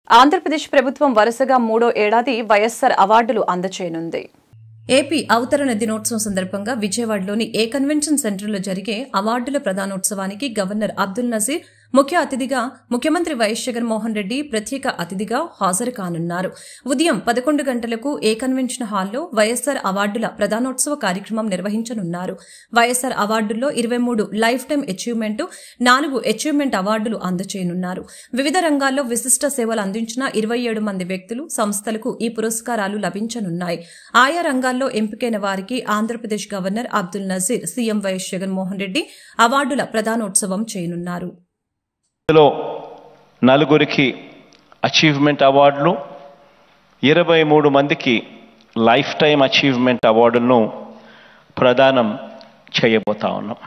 ఆంధ్రప్రదేశ్ ప్రభుత్వం వరుసగా మూడో ఏడాది వైఎస్సార్ అవార్డులు అందచేయనుంది ఏపీ అవతరణ దినోత్సవం సందర్భంగా విజయవాడలోని ఏ కన్వెన్షన్ సెంటర్లో జరిగే అవార్డుల ప్రదానోత్సవానికి గవర్నర్ అబ్దుల్ నజీర్ ముఖ్య అతిథిగా ముఖ్యమంత్రి వైఎస్ జగన్మోహన్ రెడ్డి ప్రత్యేక అతిథిగా హాజరు కానున్నారు ఉదయం పదకొండు గంటలకు ఏ కన్వెన్షన్ హాల్లో వైఎస్సార్ అవార్డుల ప్రదానోత్సవ కార్యక్రమం నిర్వహించనున్నారు వైఎస్సార్ అవార్డుల్లో ఇరవై మూడు లైఫ్ టైం అచీవ్మెంట్ నాలుగు అచీవ్మెంట్ అవార్డులు అందజేయనున్నారు వివిధ రంగాల్లో విశిష్ట సేవలు అందించిన ఇరవై ఏడు మంది వ్యక్తులు సంస్థలకు ఈ పురస్కారాలు లభించనున్నాయి ఆయా రంగాల్లో ఎంపికైన వారికి ఆంధ్రప్రదేశ్ గవర్నర్ అబ్దుల్ నజీర్ సీఎం వైఎస్ జగన్మోహన్ రెడ్డి అవార్డుల ప్రదానోత్సవం చేయనున్నారు ఇందులో నలుగురికి అచీవ్మెంట్ అవార్డులు ఇరవై మూడు మందికి లైఫ్ టైం అచీవ్మెంట్ అవార్డులను ప్రదానం చేయబోతా ఉన్నాం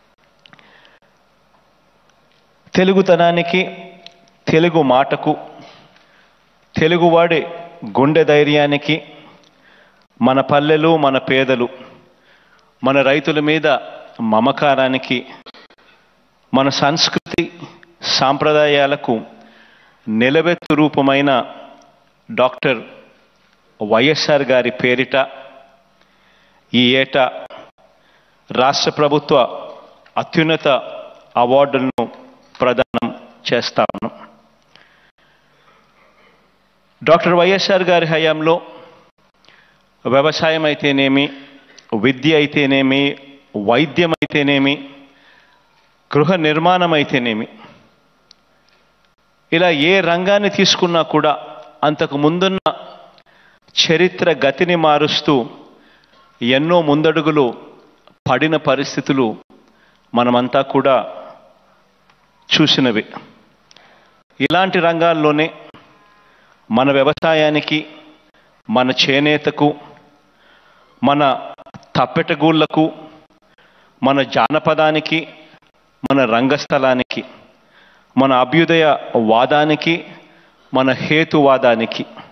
తెలుగుతనానికి తెలుగు మాటకు తెలుగువాడి గుండె ధైర్యానికి మన పల్లెలు మన పేదలు మన రైతుల మీద మమకారానికి మన సంస్కృతి సాంప్రదాయాలకు నిలబెత్తు రూపమైన డాక్టర్ వైఎస్ఆర్ గారి పేరిట ఈ ఏటా రాష్ట్ర ప్రభుత్వ అత్యున్నత అవార్డులను ప్రదానం చేస్తా ఉన్నాం డాక్టర్ వైఎస్ఆర్ గారి హయాంలో వ్యవసాయం అయితేనేమి విద్య అయితేనేమి వైద్యం అయితేనేమి గృహ నిర్మాణం అయితేనేమి ఇలా ఏ రంగాన్ని తీసుకున్నా కూడా అంతకు ముందున్న చరిత్ర గతిని మారుస్తూ ఎన్నో ముందడుగులు పడిన పరిస్థితులు మనమంతా కూడా చూసినవి ఇలాంటి రంగాల్లోనే మన వ్యవసాయానికి మన చేనేతకు మన తప్పెటగూళ్లకు మన జానపదానికి మన రంగస్థలానికి మన అభ్యుదయ వాదానికి మన హేతువాదానికి